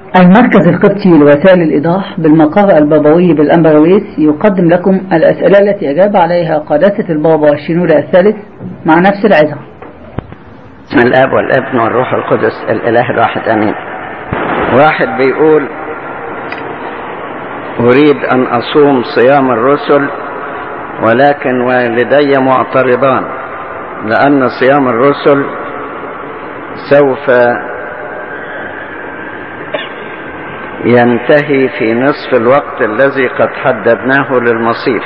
المركز القبطي لوسائل الإيضاح بالمقر البابوي بالأمبرويس يقدم لكم الأسئلة التي أجاب عليها قداسة البابا شنودة الثالث مع نفس العظة بسم الاب والابن والروح القدس الاله الواحد امين واحد بيقول اريد ان اصوم صيام الرسل ولكن والدي معترضان لان صيام الرسل سوف ينتهي في نصف الوقت الذي قد حددناه للمصيف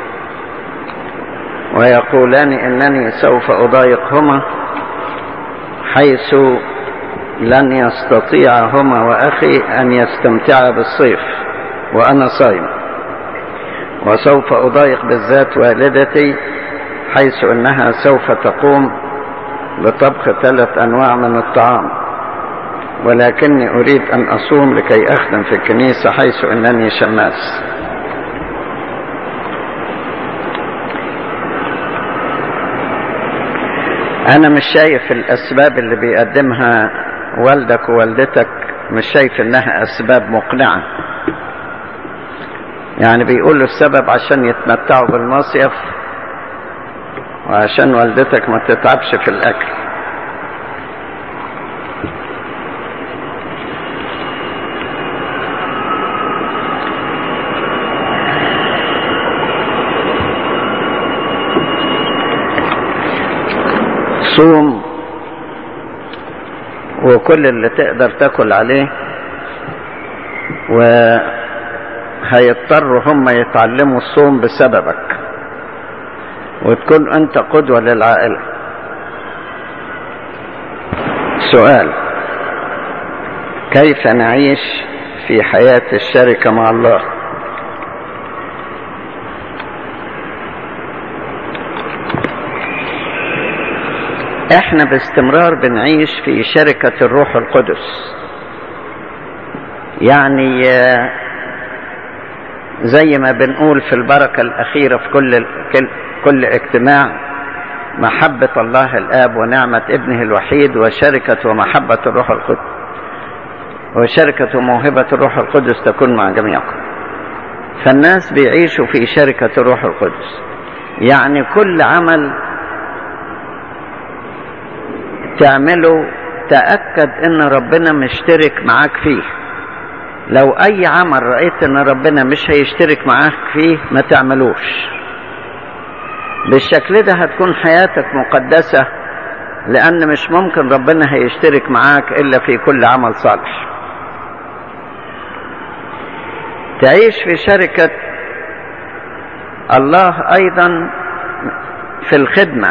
ويقولان انني سوف اضايقهما حيث لن يستطيع هما واخي ان يستمتعا بالصيف وانا صايم وسوف اضايق بالذات والدتي حيث انها سوف تقوم بطبخ ثلاث انواع من الطعام ولكني اريد ان اصوم لكي اخدم في الكنيسه حيث انني شماس انا مش شايف الاسباب اللي بيقدمها والدك ووالدتك مش شايف انها اسباب مقنعة يعني بيقولوا السبب عشان يتمتعوا بالمصيف وعشان والدتك ما تتعبش في الاكل صوم وكل اللي تقدر تاكل عليه وهيضطروا هم يتعلموا الصوم بسببك وتكون انت قدوة للعائلة سؤال كيف نعيش في حياة الشركة مع الله احنا باستمرار بنعيش في شركة الروح القدس يعني زي ما بنقول في البركة الأخيرة في كل كل اجتماع محبة الله الآب ونعمة ابنه الوحيد وشركة ومحبة الروح القدس وشركة وموهبة الروح القدس تكون مع جميعكم فالناس بيعيشوا في شركة الروح القدس يعني كل عمل تعمله تأكد ان ربنا مشترك معاك فيه لو اي عمل رأيت ان ربنا مش هيشترك معاك فيه ما تعملوش بالشكل ده هتكون حياتك مقدسة لان مش ممكن ربنا هيشترك معاك الا في كل عمل صالح تعيش في شركة الله ايضا في الخدمه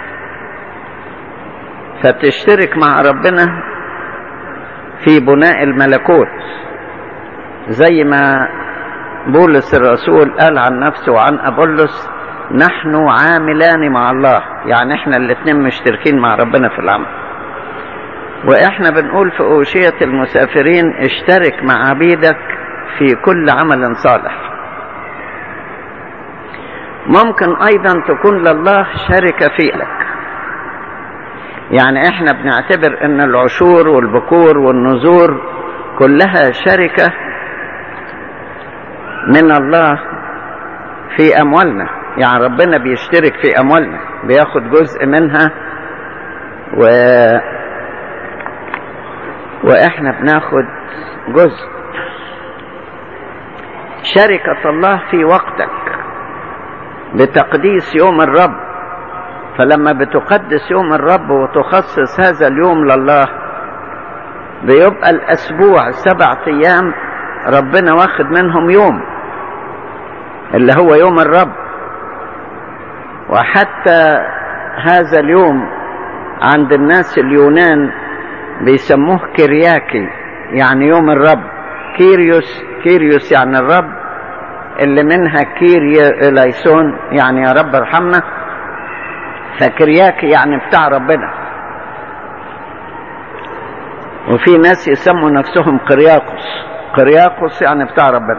فتشترك مع ربنا في بناء الملكوت زي ما بولس الرسول قال عن نفسه وعن أبولس نحن عاملان مع الله يعني احنا الاثنين مشتركين مع ربنا في العمل واحنا بنقول في أوشية المسافرين اشترك مع عبيدك في كل عمل صالح ممكن ايضا تكون لله شركة في لك يعني احنا بنعتبر ان العشور والبكور والنذور كلها شركة من الله في اموالنا يعني ربنا بيشترك في اموالنا بياخد جزء منها و واحنا بناخد جزء شركة الله في وقتك بتقديس يوم الرب فلما بتقدس يوم الرب وتخصص هذا اليوم لله بيبقى الاسبوع سبع ايام ربنا واخد منهم يوم اللي هو يوم الرب وحتى هذا اليوم عند الناس اليونان بيسموه كرياكي يعني يوم الرب كيريوس كيريوس يعني الرب اللي منها كيريا إليسون يعني يا رب ارحمنا فكرياكي يعني بتاع ربنا وفي ناس يسموا نفسهم قرياقس قرياقس يعني بتاع ربنا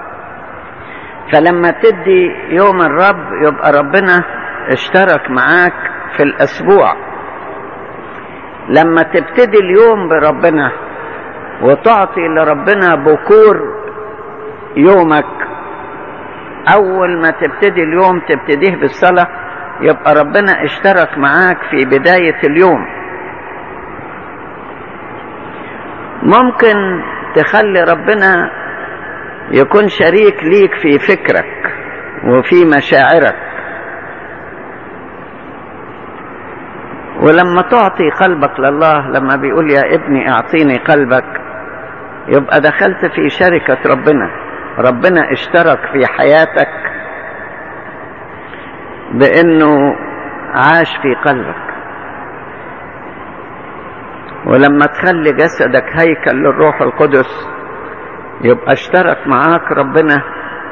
فلما تدي يوم الرب يبقى ربنا اشترك معاك في الاسبوع لما تبتدي اليوم بربنا وتعطي لربنا بكور يومك اول ما تبتدي اليوم تبتديه بالصلاة يبقى ربنا اشترك معاك في بداية اليوم ممكن تخلي ربنا يكون شريك ليك في فكرك وفي مشاعرك ولما تعطي قلبك لله لما بيقول يا ابني اعطيني قلبك يبقى دخلت في شركة ربنا ربنا اشترك في حياتك بانه عاش في قلبك ولما تخلي جسدك هيكل للروح القدس يبقى اشترك معاك ربنا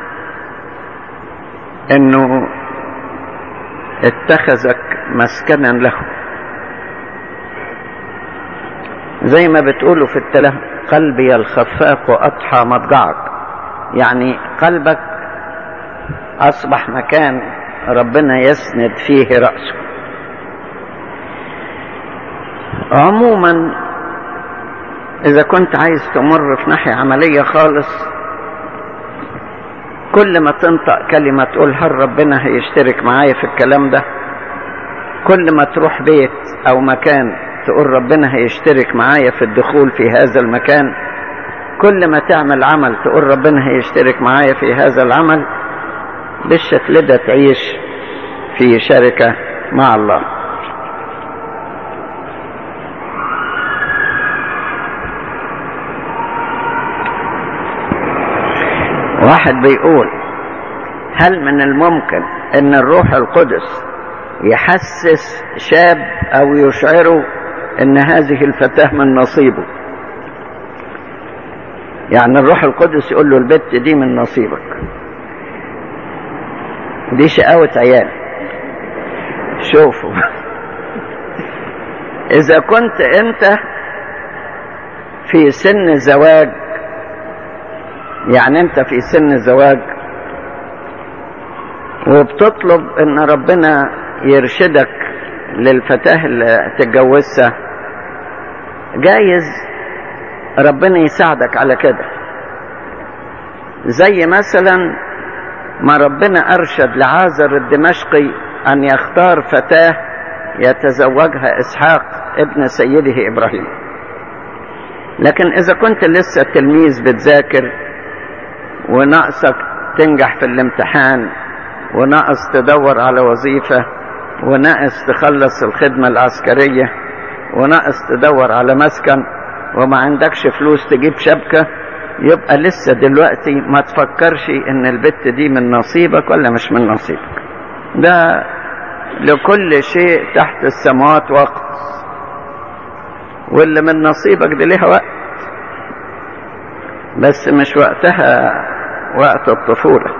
انه اتخذك مسكنا له زي ما بتقولوا في التله قلبي الخفاق اضحى مضجعك يعني قلبك اصبح مكان ربنا يسند فيه راسه عموما اذا كنت عايز تمر في ناحيه عمليه خالص كل ما تنطق كلمه تقول هل ربنا هيشترك معايا في الكلام ده كل ما تروح بيت او مكان تقول ربنا هيشترك معايا في الدخول في هذا المكان كل ما تعمل عمل تقول ربنا هيشترك معايا في هذا العمل بالشكل ده تعيش في شركة مع الله واحد بيقول هل من الممكن ان الروح القدس يحسس شاب او يشعره ان هذه الفتاة من نصيبه يعني الروح القدس يقول له البت دي من نصيبك دي شقاوة عيال شوفوا اذا كنت انت في سن زواج يعني انت في سن الزواج وبتطلب ان ربنا يرشدك للفتاة اللي تتجوزها جايز ربنا يساعدك على كده زي مثلا ما ربنا ارشد لعازر الدمشقي ان يختار فتاة يتزوجها اسحاق ابن سيده ابراهيم لكن اذا كنت لسه تلميذ بتذاكر وناقصك تنجح في الامتحان وناقص تدور على وظيفة وناقص تخلص الخدمة العسكرية وناقص تدور على مسكن وما عندكش فلوس تجيب شبكة يبقى لسه دلوقتي ما تفكرش ان البت دي من نصيبك ولا مش من نصيبك ده لكل شيء تحت السماوات وقت واللي من نصيبك دي ليها وقت بس مش وقتها وقت الطفولة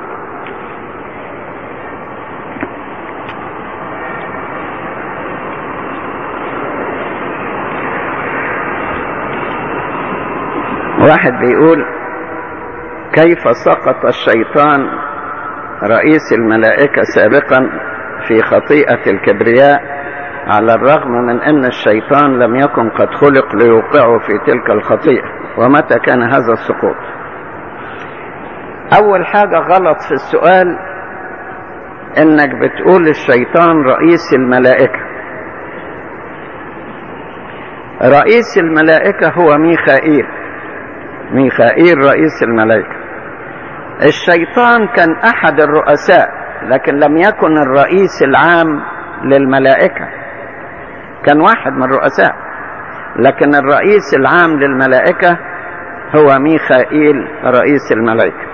واحد بيقول كيف سقط الشيطان رئيس الملائكة سابقا في خطيئة الكبرياء على الرغم من أن الشيطان لم يكن قد خلق ليوقعه في تلك الخطيئة ومتى كان هذا السقوط أول حاجة غلط في السؤال إنك بتقول الشيطان رئيس الملائكة رئيس الملائكة هو ميخائيل ميخائيل رئيس الملائكة الشيطان كان أحد الرؤساء لكن لم يكن الرئيس العام للملائكة كان واحد من الرؤساء لكن الرئيس العام للملائكة هو ميخائيل رئيس الملائكة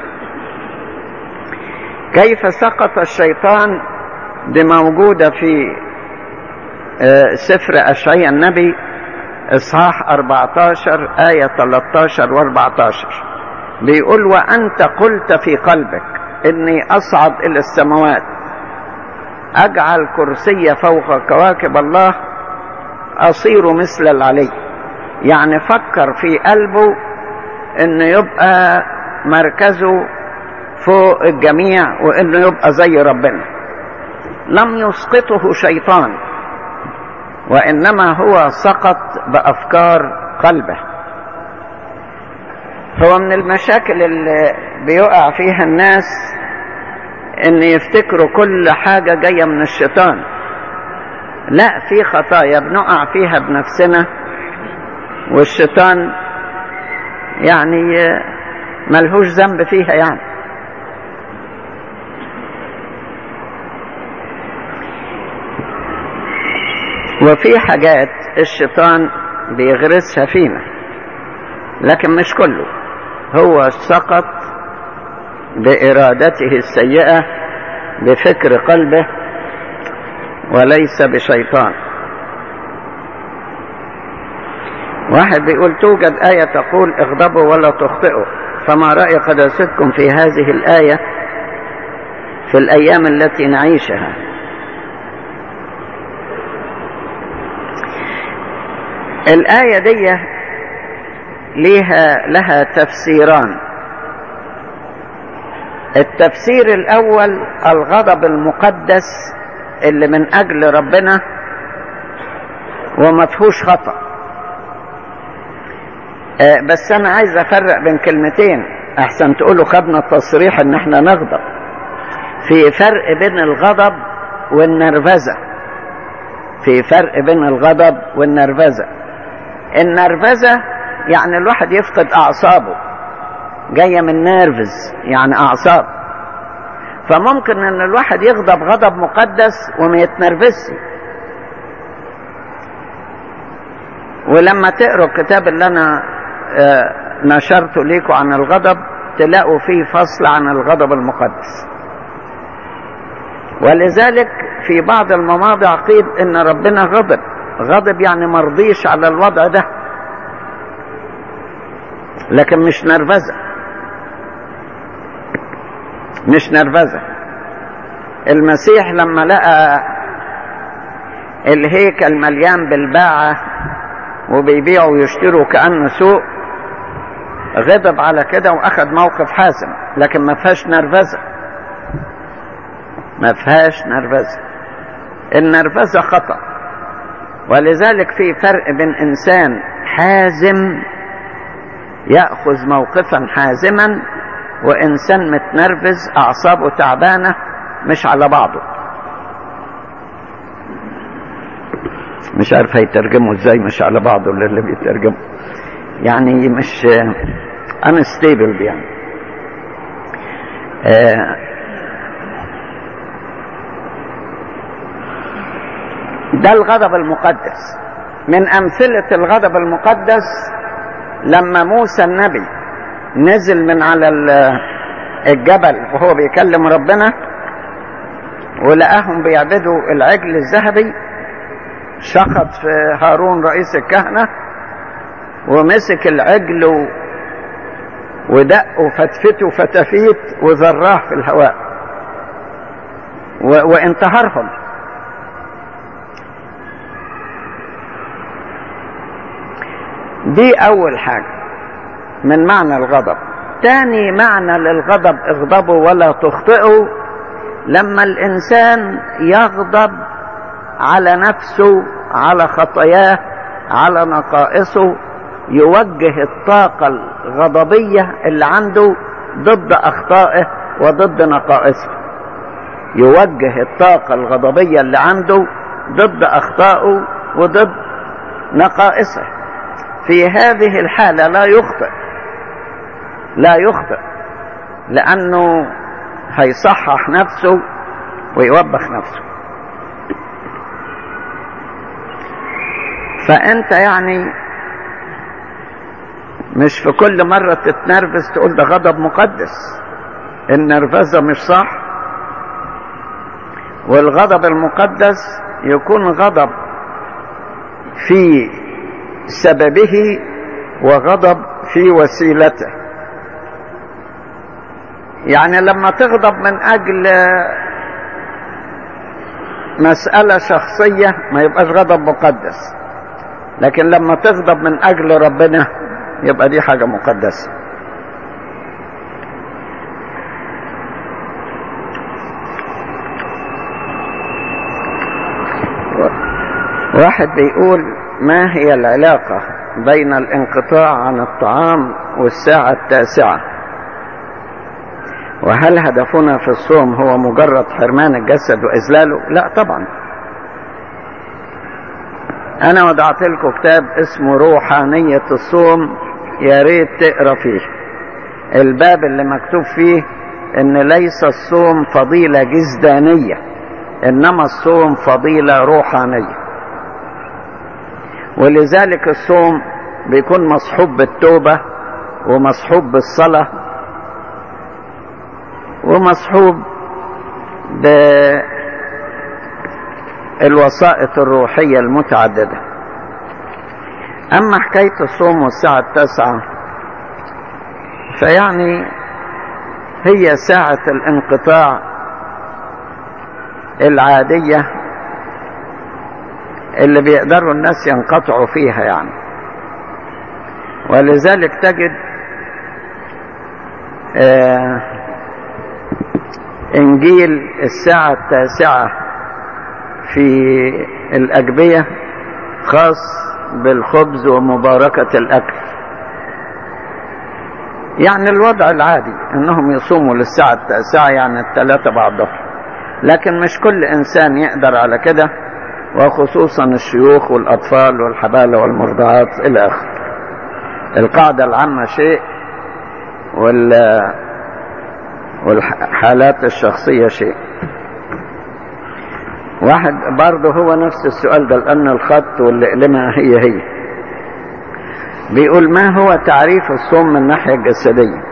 كيف سقط الشيطان دي موجودة في سفر أشعياء النبي إصحاح 14 آية 13 و 14 بيقول وأنت قلت في قلبك إني أصعد إلى السماوات أجعل كرسي فوق كواكب الله أصير مثل العلي يعني فكر في قلبه إنه يبقى مركزه فوق الجميع وإنه يبقى زي ربنا لم يسقطه شيطان وإنما هو سقط بأفكار قلبه هو من المشاكل اللي بيقع فيها الناس ان يفتكروا كل حاجة جاية من الشيطان لا في خطايا بنقع فيها بنفسنا والشيطان يعني ملهوش ذنب فيها يعني وفي حاجات الشيطان بيغرسها فينا لكن مش كله هو سقط بإرادته السيئة بفكر قلبه وليس بشيطان واحد بيقول توجد آية تقول اغضبوا ولا تخطئوا فما رأي قداستكم في هذه الآية في الأيام التي نعيشها الآية دي ليها لها تفسيران التفسير الأول الغضب المقدس اللي من أجل ربنا وما فيهوش خطأ آه بس أنا عايز أفرق بين كلمتين أحسن تقولوا خدنا التصريح إن إحنا نغضب في فرق بين الغضب والنرفزة في فرق بين الغضب والنرفزة النرفزة يعني الواحد يفقد أعصابه جاية من نيرفز يعني أعصاب فممكن ان الواحد يغضب غضب مقدس وما يتنرفزش ولما تقروا الكتاب اللي انا نشرته ليكم عن الغضب تلاقوا فيه فصل عن الغضب المقدس ولذلك في بعض المواضع قيل ان ربنا غضب غضب يعني مرضيش على الوضع ده لكن مش نرفزه مش نرفزة المسيح لما لقى الهيكل مليان بالباعة وبيبيعوا ويشتروا كأنه سوق غضب على كده واخد موقف حاسم لكن ما فيهاش نرفزة ما فيهاش نرفزة النرفزة خطأ ولذلك في فرق بين انسان حازم يأخذ موقفا حازما وإنسان متنرفز أعصابه تعبانة مش على بعضه مش عارف هيترجموا ازاي مش على بعضه اللي, اللي بيترجموا يعني مش unstable يعني آه ده الغضب المقدس من أمثلة الغضب المقدس لما موسى النبي نزل من على الجبل وهو بيكلم ربنا ولقاهم بيعبدوا العجل الذهبي شخط في هارون رئيس الكهنة ومسك العجل ودق وفتفته فتفيت وذراه في الهواء وانتهرهم دي أول حاجة من معنى الغضب تاني معنى للغضب اغضبوا ولا تخطئوا لما الانسان يغضب على نفسه على خطاياه على نقائصه يوجه الطاقة الغضبية اللي عنده ضد أخطائه وضد نقائصه يوجه الطاقة الغضبية اللي عنده ضد أخطائه وضد نقائصه في هذه الحالة لا يخطئ لا يخطئ لأنه هيصحح نفسه ويوبخ نفسه فأنت يعني مش في كل مرة تتنرفز تقول ده غضب مقدس النرفزة مش صح والغضب المقدس يكون غضب في سببه وغضب في وسيلته يعني لما تغضب من اجل مسألة شخصية ما يبقاش غضب مقدس لكن لما تغضب من اجل ربنا يبقى دي حاجة مقدسة واحد بيقول ما هي العلاقة بين الانقطاع عن الطعام والساعة التاسعة وهل هدفنا في الصوم هو مجرد حرمان الجسد وإذلاله لا طبعا أنا وضعت لكم كتاب اسمه روحانية الصوم يا ريت تقرا فيه الباب اللي مكتوب فيه ان ليس الصوم فضيلة جسدانية انما الصوم فضيلة روحانية ولذلك الصوم بيكون مصحوب بالتوبة ومصحوب بالصلاة ومصحوب بالوسائط الروحية المتعددة أما حكاية الصوم والساعة التاسعة فيعني هي ساعة الانقطاع العادية اللي بيقدروا الناس ينقطعوا فيها يعني ولذلك تجد آه انجيل الساعة التاسعة في الأجبية خاص بالخبز ومباركة الأكل يعني الوضع العادي انهم يصوموا للساعة التاسعة يعني الثلاثة بعد الظهر لكن مش كل انسان يقدر على كده وخصوصا الشيوخ والاطفال والحبالة والمرضعات الى اخره القاعدة العامة شيء وال والحالات الشخصية شيء واحد برضه هو نفس السؤال ده لأن الخط والأقلمة هي هي بيقول ما هو تعريف الصوم من الناحية الجسدية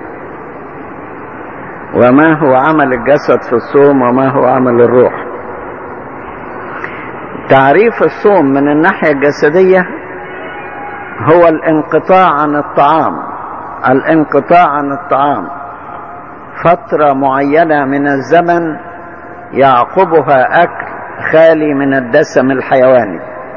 وما هو عمل الجسد في الصوم وما هو عمل الروح تعريف الصوم من الناحية الجسدية هو الانقطاع عن الطعام الانقطاع عن الطعام فترة معينة من الزمن يعقبها أكل خالي من الدسم الحيواني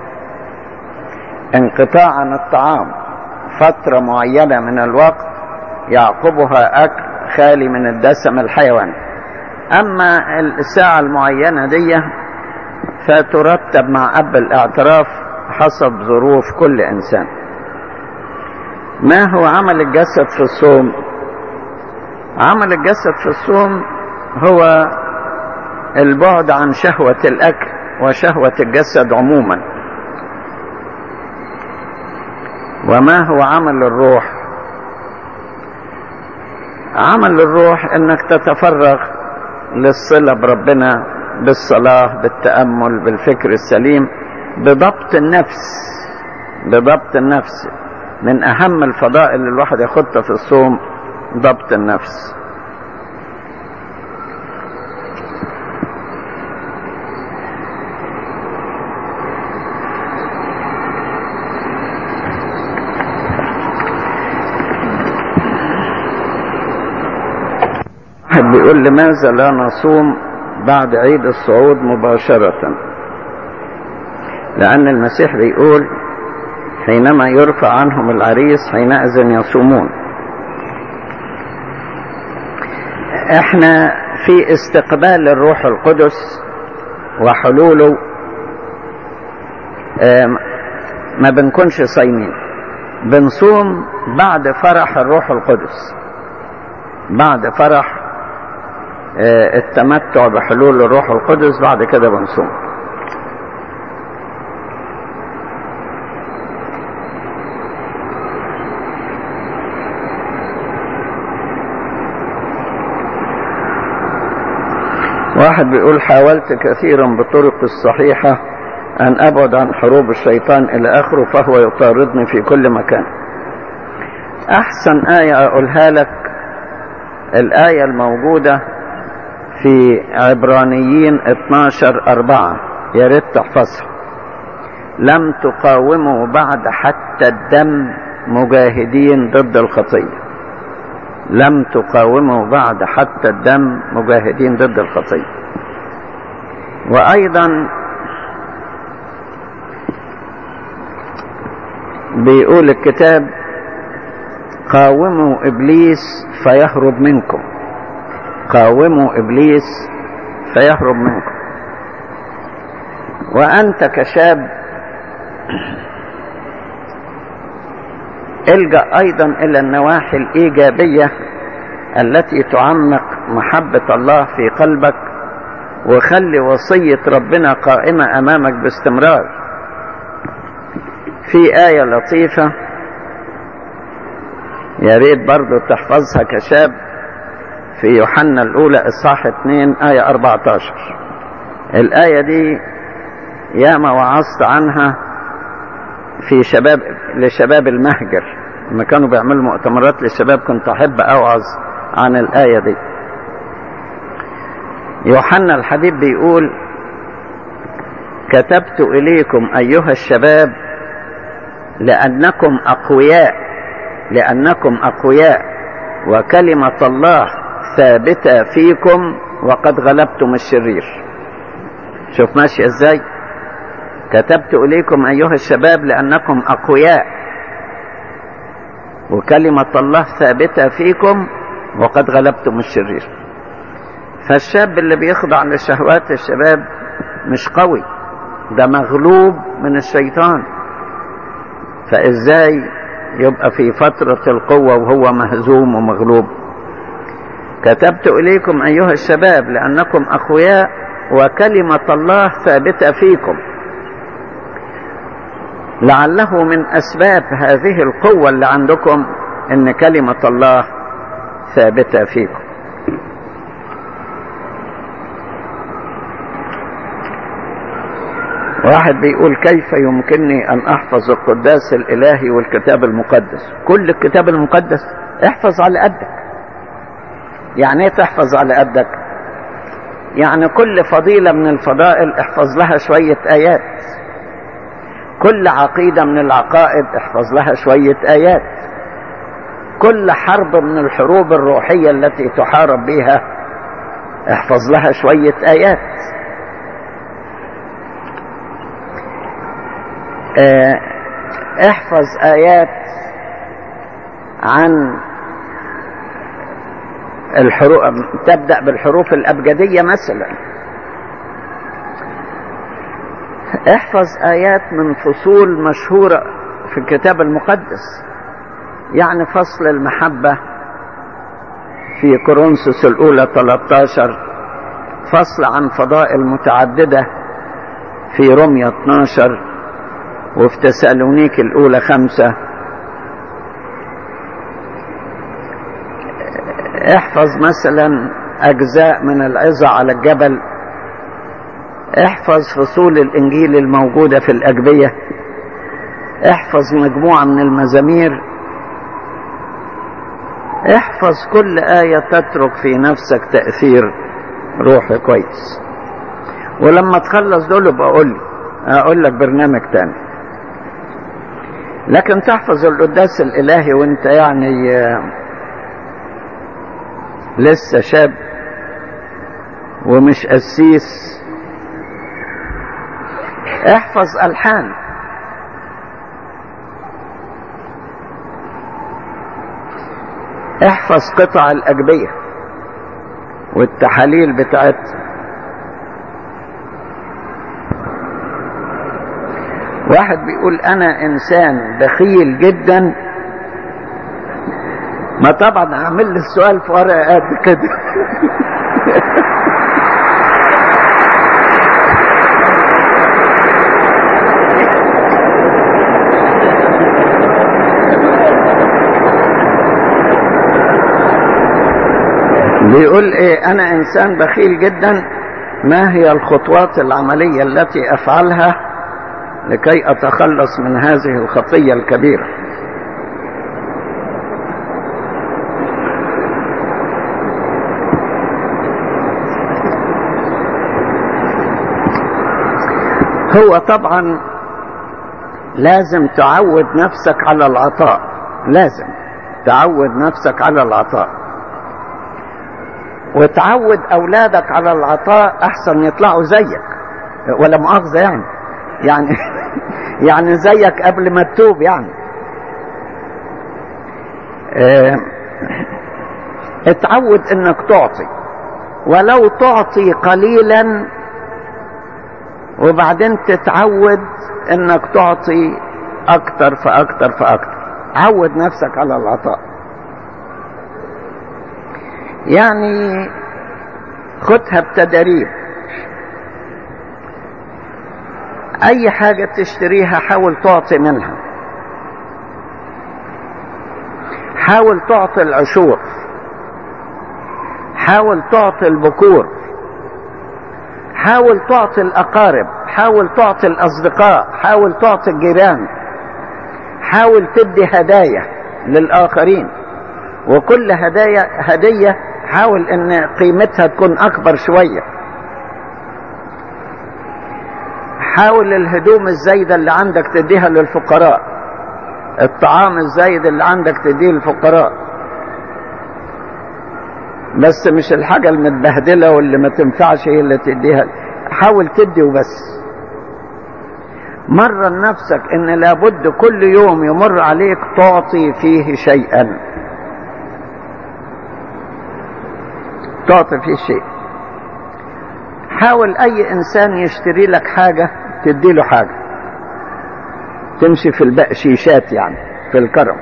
انقطاع عن الطعام فترة معينة من الوقت يعقبها أكل خالي من الدسم الحيواني أما الساعة المعينة دي فترتب مع أب الاعتراف حسب ظروف كل إنسان ما هو عمل الجسد في الصوم عمل الجسد في الصوم هو البعد عن شهوة الأكل وشهوة الجسد عموما وما هو عمل الروح عمل الروح انك تتفرغ للصلة بربنا بالصلاة بالتأمل بالفكر السليم بضبط النفس بضبط النفس من أهم الفضائل اللي الواحد ياخدها في الصوم ضبط النفس واحد بيقول لماذا لا نصوم بعد عيد الصعود مباشرة لأن المسيح بيقول حينما يرفع عنهم العريس حينئذ يصومون احنا في استقبال الروح القدس وحلوله ما بنكونش صايمين بنصوم بعد فرح الروح القدس بعد فرح التمتع بحلول الروح القدس بعد كده بنصوم واحد بيقول حاولت كثيرا بالطرق الصحيحة أن أبعد عن حروب الشيطان إلى آخره فهو يطاردني في كل مكان أحسن آية أقولها لك الآية الموجودة في عبرانيين 12 أربعة يا ريت تحفظها لم تقاوموا بعد حتى الدم مجاهدين ضد الخطية لم تقاوموا بعد حتى الدم مجاهدين ضد الخطية وأيضا بيقول الكتاب قاوموا إبليس فيهرب منكم قاوموا ابليس فيهرب منكم وانت كشاب الجأ أيضا إلى النواحي الإيجابية التي تعمق محبة الله في قلبك وخلي وصية ربنا قائمة أمامك باستمرار في آية لطيفة يا ريت برضو تحفظها كشاب في يوحنا الأولى إصحاح 2 آية 14 الآية دي ياما وعظت عنها في شباب لشباب المهجر لما كانوا بيعملوا مؤتمرات للشباب كنت أحب أوعظ عن الآية دي يوحنا الحبيب بيقول كتبت إليكم أيها الشباب لأنكم أقوياء لأنكم أقوياء وكلمة الله ثابتة فيكم وقد غلبتم الشرير شوف ماشي ازاي كتبت إليكم أيها الشباب لأنكم أقوياء وكلمة الله ثابتة فيكم وقد غلبتم الشرير فالشاب اللي بيخضع لشهوات الشباب مش قوي ده مغلوب من الشيطان فازاي يبقى في فترة القوة وهو مهزوم ومغلوب كتبت إليكم أيها الشباب لأنكم أقوياء وكلمة الله ثابتة فيكم لعله من أسباب هذه القوة اللي عندكم إن كلمة الله ثابتة فيكم واحد بيقول كيف يمكنني أن أحفظ القداس الإلهي والكتاب المقدس كل الكتاب المقدس احفظ على قدك يعني ايه تحفظ على قدك يعني كل فضيلة من الفضائل احفظ لها شوية آيات كل عقيدة من العقائد احفظ لها شوية آيات كل حرب من الحروب الروحية التي تحارب بها احفظ لها شوية آيات اه احفظ آيات عن الحروف تبدأ بالحروف الأبجدية مثلا احفظ آيات من فصول مشهورة في الكتاب المقدس يعني فصل المحبة في كورنثوس الأولى 13 فصل عن فضائل متعددة في رمية 12 وفي تسالونيك الأولى خمسة احفظ مثلا أجزاء من العظة على الجبل احفظ فصول الإنجيل الموجودة في الأجبية احفظ مجموعة من المزامير احفظ كل آية تترك في نفسك تأثير روحي كويس ولما تخلص دول بقول لي اقول لك برنامج تاني لكن تحفظ القداس الالهي وانت يعني لسه شاب ومش قسيس احفظ الحان احفظ قطع الاجبيه والتحاليل بتاعتها واحد بيقول انا انسان بخيل جدا ما طبعا هعمل لي السؤال في ورقه قد كده بيقول ايه انا انسان بخيل جدا ما هي الخطوات العمليه التي افعلها لكي اتخلص من هذه الخطيه الكبيره هو طبعا لازم تعود نفسك على العطاء لازم تعود نفسك على العطاء وتعود اولادك على العطاء احسن يطلعوا زيك ولا مؤاخذه يعني يعني يعني زيك قبل ما تتوب يعني اه اتعود انك تعطي ولو تعطي قليلا وبعدين تتعود انك تعطي اكتر فاكتر فاكتر عود نفسك على العطاء يعني خدها بتدريب اي حاجة تشتريها حاول تعطي منها حاول تعطي العشور حاول تعطي البكور حاول تعطي الاقارب حاول تعطي الاصدقاء حاول تعطي الجيران حاول تدي هدايا للاخرين وكل هدايا هديه حاول ان قيمتها تكون اكبر شويه حاول الهدوم الزايده اللي عندك تديها للفقراء الطعام الزايد اللي عندك تديه للفقراء بس مش الحاجه المتبهدله واللي ما تنفعش هي اللي تديها حاول تدي وبس مرن نفسك ان لابد كل يوم يمر عليك تعطي فيه شيئا تعطي فيه شيء حاول اي انسان يشتري لك حاجة تدي له حاجة تمشي في البقشيشات يعني في الكرم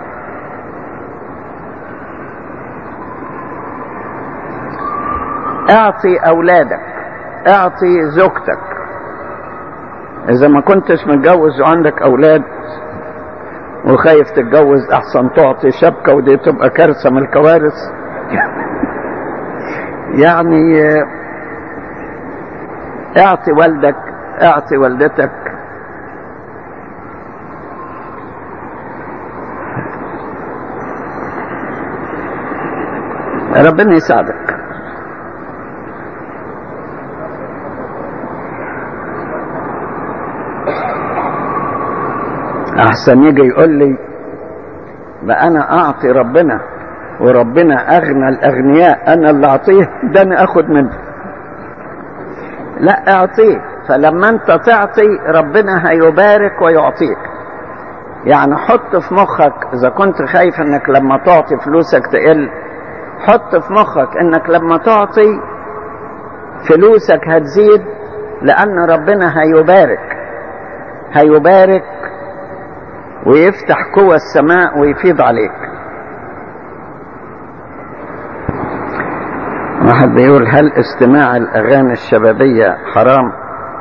اعطي اولادك اعطي زوجتك اذا ما كنتش متجوز وعندك اولاد وخايف تتجوز احسن تعطي شبكة ودي تبقى كارثة من الكوارث يعني اعطي والدك اعطي والدتك ربنا يساعدك احسن يجي يقول لي بقى انا اعطي ربنا وربنا اغنى الاغنياء انا اللي اعطيه ده انا اخد منه لا اعطيه فلما انت تعطي ربنا هيبارك ويعطيك يعني حط في مخك اذا كنت خايف انك لما تعطي فلوسك تقل حط في مخك انك لما تعطي فلوسك هتزيد لان ربنا هيبارك هيبارك ويفتح قوى السماء ويفيض عليك واحد بيقول هل استماع الاغاني الشبابية حرام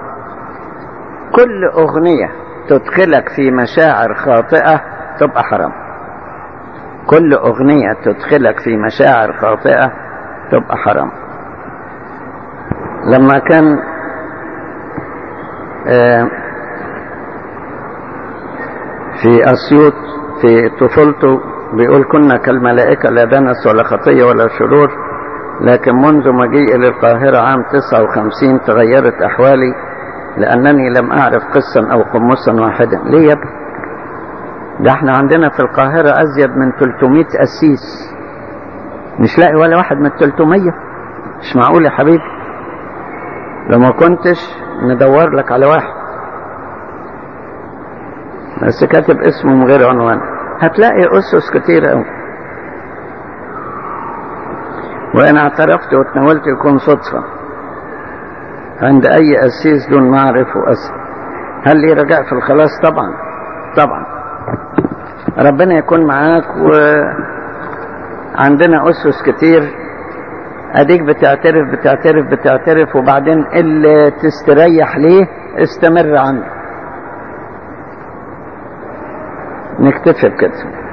كل اغنية تدخلك في مشاعر خاطئة تبقى حرام كل اغنية تدخلك في مشاعر خاطئة تبقى حرام لما كان في اسيوط في طفولته بيقول كنا كالملائكة لا دنس ولا خطية ولا شرور لكن منذ مجيئي للقاهرة عام 59 تغيرت أحوالي لأنني لم أعرف قسا أو قمصا واحدا ليه يا ابني ده احنا عندنا في القاهرة أزيد من 300 أسيس مش لاقي ولا واحد من 300 مش معقول يا حبيبي لو ما كنتش ندور لك على واحد بس كاتب اسمه من غير عنوان هتلاقي أسس كتير قوي وإن اعترفت وتناولت يكون صدفة عند أي أسيس دون ما أعرفه أسر هل لي رجاء في الخلاص طبعا طبعا ربنا يكون معاك وعندنا أسس كتير أديك بتعترف بتعترف بتعترف وبعدين اللي تستريح ليه استمر عنه نكتفي بكده